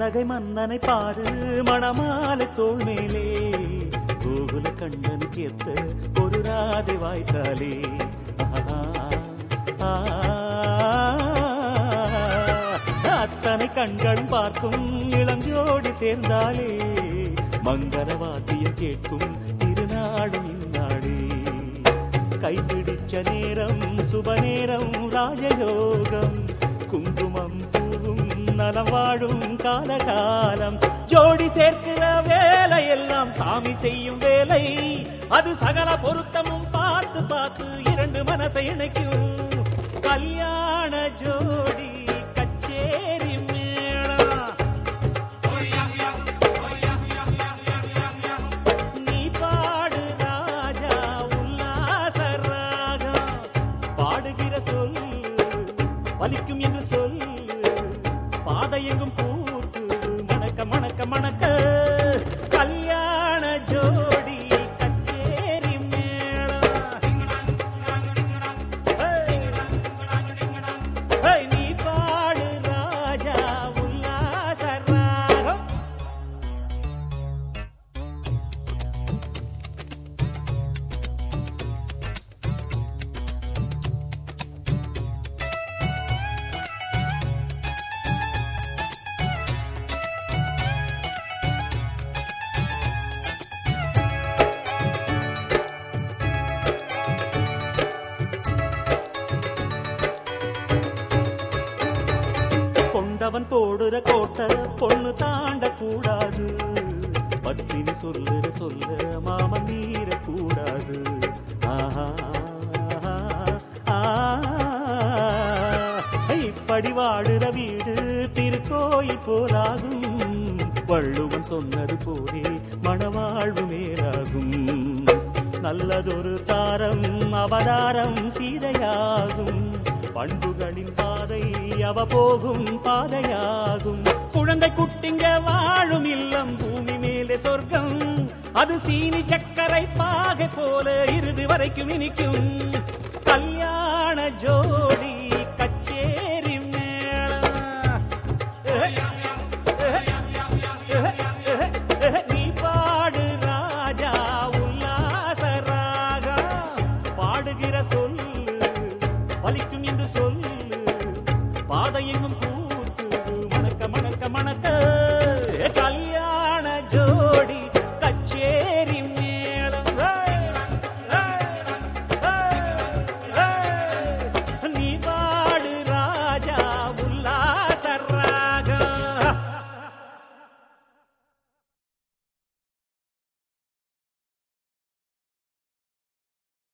புன்னகை மன்னனை பாரு மணமாலை தோள் மேலே கோகுல கண்ணனுக்கு எத்த ஒரு ராதை வாய்க்காலே ஆஹா, ஆ, அத்தனை கண்களும் பார்க்கும் இளஞ்சோடி சேர்ந்தாலே மங்கள வாத்தியம் கேட்கும் திருநாடும் இந்நாடே கைப்பிடிச்ச நேரம் சுப நேரம் ராஜயோகம் குங்குமம் பூவும் நலம் வாழும் காலகாலம் ஜோடி சேர்க்கிற வேலை எல்லாம் சாமி செய்யும் வேலை அது சகல பொருத்தமும் பார்த்து பார்த்து இரண்டு மனசை இணைக்கும் கல்யாண ஜோடி கச்சேரி மேளம் நீ பாடு ராஜா உல்லாச ராகம் பாடுகிற சொல் வலிக்கும் என்று சொல் பாதை எங்கும் பூத்து மணக்க மணக்க மணக்க கல்யாண ஜோடி கச்சேரி மேளம் ஹே, நீ பாடு ராஜா உல்லாச ராகம் கொண்டவன் போடுற கோட்டை பொண்ணு தாண்ட கூடாது பத்தினி சொல்லுற சொல்ல மாமன் மீற கூடாது ஆஹா, ஆஹா. இப்படி வாடுற வீடு திருக்கோயில் போலாகும் வள்ளுவன் சொன்னது போலே மணவாழ்வு மேலாகும் நல்லதொரு தாரம் அவதாரம் சீதையாகும் பண்புகளின் பாதை அவ போகும் பாதையாகும் குழந்தை குட்டிங்க வாழும் இல்லம் பூமி மேலே சொர்க்கம் அது சீனி சக்கரை பாகை போல இறுதி வரைக்கும் இனிக்கும் கல்யாண ஜோடி கச்சேரி மேளம் நீ பாடு ராஜா உல்லாச ராகா பாடுகிற சொல்லு வலிக்கும் என்று சொல்லு பாதை எங்கும் கூ